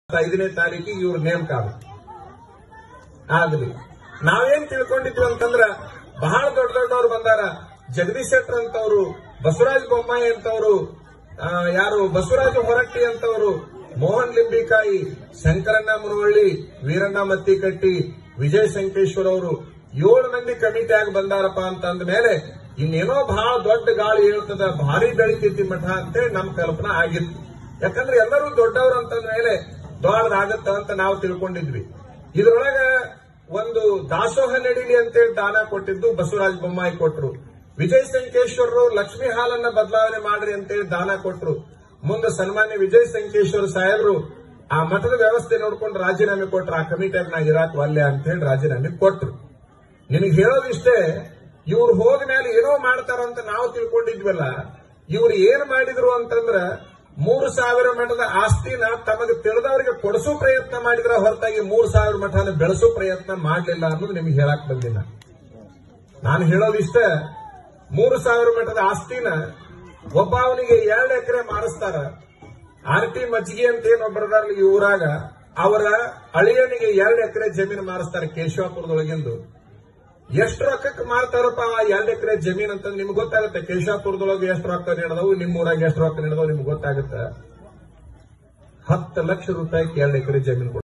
ಐದನೇ ತಾರೀಕಿಗೆ ಇವ್ರ ನೇಮಕ ಆಗ ಆಗ್ಲಿ ನಾವೇನ್ ತಿಳ್ಕೊಂಡಿದ್ವಿ ಅಂತಂದ್ರ ಬಹಳ ದೊಡ್ಡ ದೊಡ್ಡವ್ರು ಬಂದಾರ ಜಗದೀಶ್ ಶೆಟ್ಟರ್ ಅಂತವ್ರು ಬಸವರಾಜ ಬೊಮ್ಮಾಯಿ ಅಂತವ್ರು ಆ, ಯಾರು ಬಸವರಾಜ ಹೊರಟ್ಟಿ ಅಂತವ್ರು ಮೋಹನ್ ಲಿಂಬಿಕಾಯಿ ಶಂಕರಣ್ಣ ಮುನವಳ್ಳಿ ವೀರಣ್ಣ ಮತ್ತಿಕಟ್ಟಿ ವಿಜಯ ಸಂಕೇಶ್ವರ್ ಅವರು ಏಳು ಮಂದಿ ಕಮಿಟಿ ಆಗಿ ಬಂದಾರಪ್ಪ ಅಂತ ಅಂದ ಮೇಲೆ ಇನ್ನೇನೋ ಬಹಳ ದೊಡ್ಡ ಗಾಳಿ ಹೇಳ್ತದ ಭಾರಿ ಬೆಳಿತೈತಿ ಮಠ ಅಂತೇಳಿ ನಮ್ ಕಲ್ಪನಾ ಆಗಿತ್ತು ಯಾಕಂದ್ರೆ ಎಲ್ಲರೂ ದೊಡ್ಡವರು ಅಂತಂದ ಮೇಲೆ ದೊಡ್ಡದಾಗತ್ತ ಅಂತ ನಾವು ತಿಳ್ಕೊಂಡಿದ್ವಿ ಇದ್ರೊಳಗ ಒಂದು ದಾಸೋಹ ನಡೀಲಿ ಅಂತೇಳಿ ದಾನ ಕೊಟ್ಟಿದ್ದು ಬಸವರಾಜ ಬೊಮ್ಮಾಯಿ ಕೊಟ್ರು ವಿಜಯ್ ಸಂಕೇಶ್ವರರು ಲಕ್ಷ್ಮೀ ಹಾಲನ್ನ ಬದಲಾವಣೆ ಮಾಡ್ರಿ ಅಂತೇಳಿ ದಾನ ಕೊಟ್ರು ಮುಂದೆ ಸನ್ಮಾನ್ಯ ವಿಜಯ್ ಸಂಕೇಶ್ವರ ಸಾಹೇಬರು ಆ ಮಠದ ವ್ಯವಸ್ಥೆ ನೋಡ್ಕೊಂಡು ರಾಜೀನಾಮೆ ಕೊಟ್ರು ಆ ಕಮಿಟಿಯಾಗ ನಾ ಇರಾಕ್ ಒಲ್ಲೆ ಅಂತ ಹೇಳಿ ರಾಜೀನಾಮೆ ಕೊಟ್ರು ನಿನಗೆ ಹೇಳೋದಿಷ್ಟೇ ಇವ್ರು ಹೋದ ಮೇಲೆ ಏನೋ ಮಾಡ್ತಾರಂತ ನಾವು ತಿಳ್ಕೊಂಡಿದ್ವಲ್ಲ ಇವ್ರು ಏನ್ ಮಾಡಿದ್ರು ಅಂತಂದ್ರ ಮೂರು ಸಾವಿರ ಮಠದ ಆಸ್ತಿನ ತಮಗೆ ತಿಳಿದವರಿಗೆ ಕೊಡಿಸೋ ಪ್ರಯತ್ನ ಮಾಡಿದ್ರ ಹೊರತಾಗಿ ಮೂರು ಸಾವಿರ ಮಠನ ಬೆಳೆಸೋ ಪ್ರಯತ್ನ ಮಾಡಲಿಲ್ಲ ಅನ್ನೋದು ನಿಮ್ಗೆ ಹೇಳಕ್ ಬಂದಿಲ್ಲ ನಾನು ಹೇಳೋದಿಷ್ಟ ಮೂರು ಸಾವಿರ ಮಠದ ಆಸ್ತಿನ ಒಬ್ಬ ಅವನಿಗೆ ಎರಡು ಎಕರೆ ಮಾರಿಸ್ತಾರ ಆರ್ ಟಿ ಮಜ್ಜಿಗೆ ಅಂತ ಏನ್ ಒಬ್ಬರದಾರ ಈ ಊರಾಗ ಅವರ ಅಳಿಯನಿಗೆ ಎರಡು ಎಕರೆ ಜಮೀನು ಮಾರಿಸ್ತಾರೆ ಕೇಶವಾಪುರದೊಳಗಿಂದು ಎಷ್ಟು ರೊಕ್ಕಕ್ಕೆ ಮಾರ್ತಾರಪ್ಪ ಆ ಎರಡು ಎಕರೆ ಜಮೀನ್ ಅಂತ ನಿಮ್ಗೆ ಗೊತ್ತಾಗುತ್ತೆ ಕೇಶವಾಪುರದೊಳಗೆ ಎಷ್ಟು ರೊಕ್ಕ ನೀಡದವು ನಿಮ್ಮ ಊರಾಗ ಎಷ್ಟು ರೊಕ್ಕ ನೀಡದವು ನಿಮ್ಗೆ ಗೊತ್ತಾಗುತ್ತೆ ಹತ್ತು ಲಕ್ಷ ರೂಪಾಯಿಗೆ ಎರಡು ಎಕರೆ ಜಮೀನು